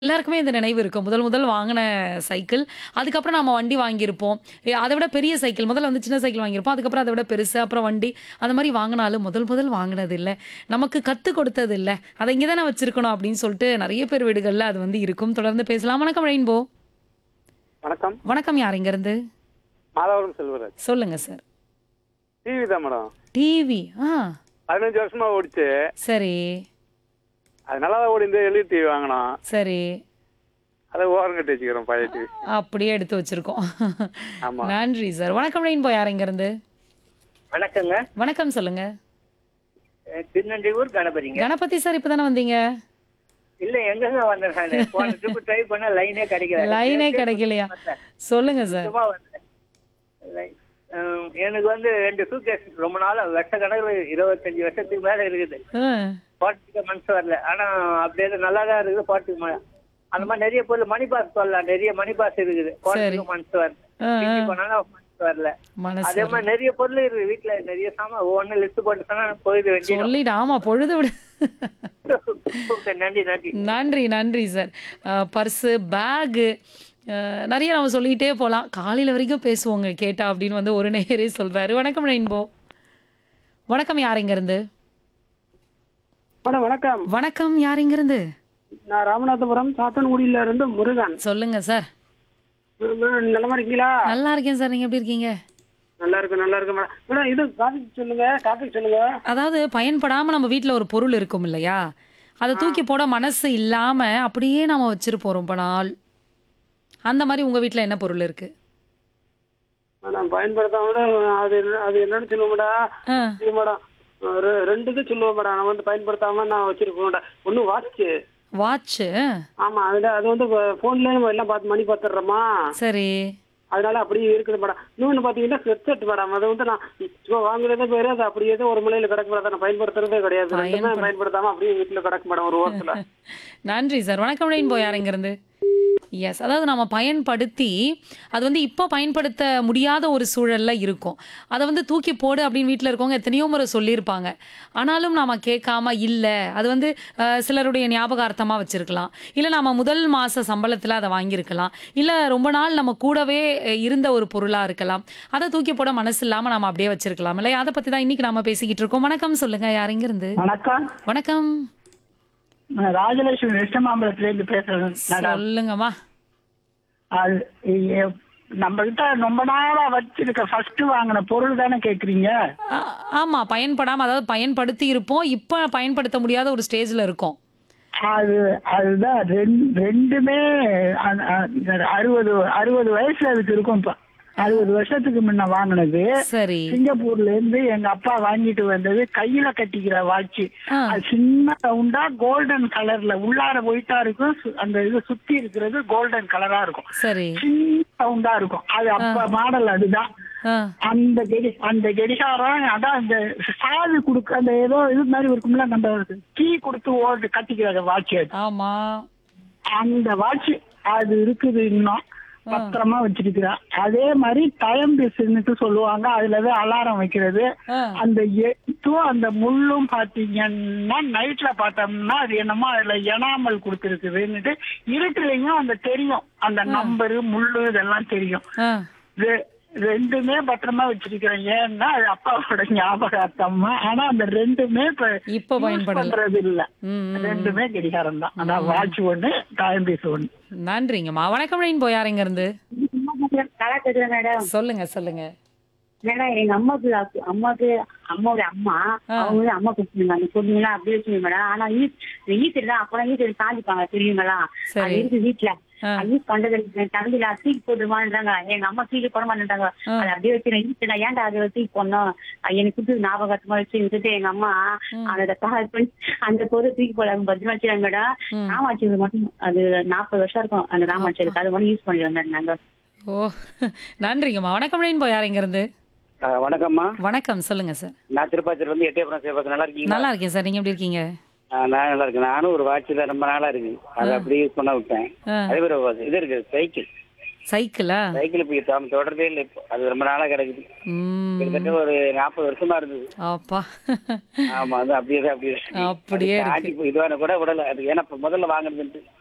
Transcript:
எல்லாருக்குமே இந்த நினைவு இருக்கும். முதல் முதல் வாங்குன சைக்கிள். அதுக்கப்புறம் நாம வண்டி வாங்கியிருப்போம். எ அத விட பெரிய சைக்கிள். முதல்ல வந்து சின்ன சைக்கிள் வாங்கியிருப்போம். அதுக்கப்புறம் அத விட பெருசு, அப்புறம் வண்டி. அந்த மாரி வாங்குனாலும் முதல் முதல் வாங்குனது இல்ல. நமக்கு கத்துக் கொடுத்தது இல்ல. அத இங்க தானே வச்சிருக்கணும் அப்படின்னு சொல்லிட்டு நெறைய பேர் வீடுகள்ல அது வந்து இருக்கும். தொடர்ந்து பேசலாம். வணக்கம் ரெயின்போ. வணக்கம் வணக்கம் யார் இங்கருந்து? மாதவரம் செல்வராஜ் சொல்லுங்க சார். டிவி தான் மேடம் டிவி. ஆ. பதினஞ்சு வருஷமா ஓடிச்சு சரி. அது நல்லா தான் ஓடி இந்த எல்இ டிவி வாங்கினோம் சரி. அதை ஓரம் கட்டி வச்சுக்கிறோம் பழைய டிவி அப்படியே எடுத்து வச்சிருக்கோம். ஆமா நன்றி சார். வணக்கம் ரெயின்போ யார் இங்கருந்து? வணக்கங்க வணக்கம் சொல்லுங்க. அஹ் திருநெல்வேலூர் கணபதிங்க கணபதி சார் இப்பதானே வந்தீங்க? இல்ல எங்கங்க வந்தேன் நானு போன ட்ரிப் ட்ரை பண்ண லைனே கிடைக்கல லைனே கிடைக்கலையா? சொல்லுங்க சார். சும்மா வந்தேன். லை- அஹ் எனக்கு வந்து ரெண்டு சூட்கேஸ் ரொம்ப நாள் வருஷ கணக்குல இருபத்தஞ்சு வருஷத்துக்கு மேல இருக்குது ஆ. போட்டுக்க மனசு வரல ஆனா அப்படியே நல்லா தான் இருக்குது போட்டுக்க ம- அந்த மாதிரி நிறைய பொருள் மணி பாஸ் சொல்லலாம் நிறைய மணி பாஸ் இருக்குது போட்டுக்க மனசு வரல ஆ, ஆ. வீட்டுக்கு போனாலும் மனசு வரல மனசு அதே மாதிரி நிறைய பொருள் இருக்கு வீட்டுல நிறைய சாமான் ஒவ்வொன்னு லிஸ்ட் போட்டு சொன்னா போயிது வேண்டிய சொல்லிட்டு ஆமா பொழுது விடு நன்றி நன்றி நன்றி நன்றி சார் பர்ஸு பேகு நிறைய நம்ம சொல்லிக்கிட்டே போகலாம் காலையில் வரைக்கும் பேசுவோங்க கேட்டா அப்படின்னு வந்து ஒரு நேரே சொல்றாரு வணக்கம் ரெயின்போ வணக்கம் யார் இருந்து மேடம் வணக்கம் வணக்கம் யார் இருந்து நான் ராமநாதபுரம் சாத்தன்குடியில இருந்து முருகன் சொல்லுங்க சார் மேடம், நலமா இருக்கீங்களா நல்லா இருக்கேன் சார் நீங்க எப்படி இருக்கீங்க நல்லா இருக்கு நல்லா இருக்கு மேடம் மேடம் இது டாபிக் சொல்லுங்க டாபிக் சொல்லுங்க அதாவது பயன்படாம நம்ம வீட்ல ஒரு பொருள் இருக்கும் இல்லையா அதை தூக்கி போட மனசு இல்லாம அப்படியே நாம வச்சிருப்போம் ரொம்ப நாள் அந்த மாதிரி உங்க வீட்ல என்ன பொருள் இருக்கு மேடம் பயன்படுத்தாம விட அது என்ன- அது என்னன்னு சொல்லுவோம் மேடம் ஆ, இது மேடம் ரெ- ரெண்டு இது சொல்லுவோம் மேடம் நான் வந்து பயன்படுத்தாம நான் வச்சிருக்கேன் மேடம் ஒண்ணு வாட்ச் வாட்ச் ஆமா அதுல அது வந்து போன்ல நம்ம எல்லாம் பார்த்து மணி பார்த்துடுறோமா சரி அதனால அப்படியே இருக்குது மேடம் இன்னொன்னு பாத்தீங்கன்னா ஹெட்செட் மேடம் அது வந்து நான் சும்மா வாங்குறதே பேரு அது அப்படியே தான் ஒரு முலையில கிடக்கு மேடம் அதை நான் பயன்படுத்துறதே கிடையாது ரெண்டுமே பயன்படு- பயன்படுத்தாம அப்படியே வீட்டுல கிடக்கு மேடம் ஒரு ஓரத்துல நன்றி சார் வணக்கம் ரெயின் போய் இருந்து எஸ் அதாவது நம்ம பயன்படுத்தி அது வந்து இப்போ பயன்படுத்த முடியாத ஒரு சூழல்ல இருக்கும் அதை வந்து தூக்கி போடு அப்படின்னு வீட்டில் இருக்கவங்க எத்தனையோ முறை சொல்லியிருப்பாங்க ஆனாலும் நாம கேட்காம இல்லை அது வந்து அஹ், சிலருடைய ஞாபகார்த்தமாக வச்சிருக்கலாம் இல்லை நாம முதல் மாச சம்பளத்தில் அதை வாங்கியிருக்கலாம் இல்லை ரொம்ப நாள் நம்ம கூடவே அஹ், இருந்த ஒரு பொருளாக இருக்கலாம் அதை தூக்கி போட மனசு இல்லாமல் நாம அப்படியே வச்சிருக்கலாம் இல்லையா அதை பற்றி தான் இன்னைக்கு நாம பேசிக்கிட்டு இருக்கோம் வணக்கம் சொல்லுங்க யார் இருந்து வணக்கம் வணக்கம் நான் ராஜலட்சுமி வெஸ்டமாம்பலத்துல இருந்து பேசுறேன் மேடம் சொல்லுங்கம்மா அது எ- நம்ம கிட்ட ரொம்ப நாளா வச்சிருக்க ஃபர்ஸ்ட் வாங்கின பொருள் தானே கேக்குறீங்க ஆ- ஆமா பயன்படாம அதாவது பயன்படுத்தி இருப்போம் இப்ப பயன்படுத்த முடியாத ஒரு ஸ்டேஜ்ல இருக்கோம் அது அதுதான் ரெண்- ரெண்டுமே அ- அ- அறுபது அறுபது வயசுல அதுக்கு இருக்கும் இப்ப அறுபது வருஷத்துக்கு முன்ன வாங்கினது சரி சிங்கப்பூர்ல இருந்து எங்க அப்பா வாங்கிட்டு வந்தது கையில கட்டிக்கிற வாட்ச் ஆ. அது சின்ன ரவுண்டா கோல்டன் கலர்ல உள்ளார ஒயிட்டா இருக்கும் சு- அந்த இது சுத்தி இருக்கிறது கோல்டன் கலரா இருக்கும் சரி சின்ன சவுண்டா இருக்கும் அது அப்ப மாடல் அதுதான் ஆ, அந்த கெடி அந்த கெடிகாரம் அதான் அந்த சாவி கொடுக்க அந்த ஏதோ இது மாதிரி இருக்கும்ல நம்ம கீ கொடுத்து ஓடு கட்டிக்கிற வாட்ச் அது ஆமா அந்த வாட்ச் அது இருக்குது இன்னும் பத்திரமா வச்சிருக்கிறா அதே மாதிரி டைம் பிஸ்ன்னுட்டு சொல்லுவாங்க அதுலதான் அலாரம் வைக்கிறது ஆ, அந்த எத்தும் அந்த முள்ளும் பாத்தீங்கன்னா நைட்ல பார்த்தோம்னா அது என்னமோ அதுல எனாமல் கொடுத்துருக்குதுன்னுட்டு இருட்டுலயும் அந்த தெரியும் அந்த நம்பரு முள்ளு இதெல்லாம் தெரியும் ஆ, ரெ- ரெண்டுமே பத்திரமா வச்சிருக்கிறேன் ஏன்னா அது அப்பாவோட ஞாபகார்த்தமா ஆனா அந்த ரெண்டுமே இப்ப இப்ப use பயன்படல பண்றது இல்ல ம், ம். ரெண்டுமே கடிகாரம் தான் அதான் வாட்ச் ஒண்ணு டைம் பீஸ் ஒண்ணு நன்றிங்கம்மா வணக்கம் ரெயின் போய் இங்க இருந்து நல்லா தெரியும் மேடம் சொல்லுங்க சொல்லுங்க மேடம் எங்க அம்மாக்கு அப்- அம்மாக்கு அம்மாவோட அம்மா அவங்க வந்து அம்மா கொடுத்துருங்க அந்த பொண்ணுங்களா அப்படியே வச்சுங்க மேடம் ஆனா ஈத்தர் தான் அப்பதான் ஈத்தர் சாஞ்சிப்பாங்க தெரியுங்களா சரி. அது இருக்கு வீட்டுல ஆ. அது யூஸ் பண்றது இல்ல. தம்பில தூக்கி போட்டுருமான்றாங்க எங்க அம்மா தூக்கி போட மாட்டேன்றாங்க ஆ. அதை அப்படியே வச்சு ஈத்தர் ஏன்டா அதை தூக்கி போடணும் அது எனக்கு கொடுத்து ஞாபகமா வச்சு விட்டுட்டு எங்க அம்மா அந்த தயார் பண்ணி அந்த பொருள் தூக்கி போட பத்திரமா வச்சுறாங்க மேடம் ம். ராமாட்சி மட்டும் அது நாற்பது வருஷம் இருக்கும் அந்த ராமாட்சி இருக்கு அது மட்டும் யூஸ் பண்ணி வந்தாங்க நாங்க ஓ நன்றிங்கம்மா வணக்கம் ரெயின் போய் இங்க இருந்து அஹ் வணக்கம்மா வணக்கம் சொல்லுங்க சார் நான் திருப்பாச்சூர்ல இருந்து எட்டயபுரம் சேவகம் நல்லா இருக்கீங்களா நல்லா இருக்கேன் சார் நீங்க எப்படி இருக்கீங்க ஆ, நான் நல்லா இருக்கேன் நானும் ஒரு வாட்ச் தான் ரொம்ப நாளா இருக்கு அதை அப்படியே யூஸ் பண்ண விட்டேன் ஆ. அதே மாதிரி ஒரு இது இருக்கு சைக்கிள் சைக்கிளா சைக்கிள் இப்போ தாம தொடர்றதே இல்லை இப்போ அது ரொம்ப நாளா கிடக்குது ம் கிட்டத்தட்ட ஒரு நாற்பது வருஷமா இருந்தது அப்பா ஆமா அது அப்படியே தான் அப்படியே இருக்கு. அப்படியே அது தாண்டி போய் இதுவான கூட விடல அது ஏன்னா இப்ப முதல்ல வாங்குறதுன்ட்டு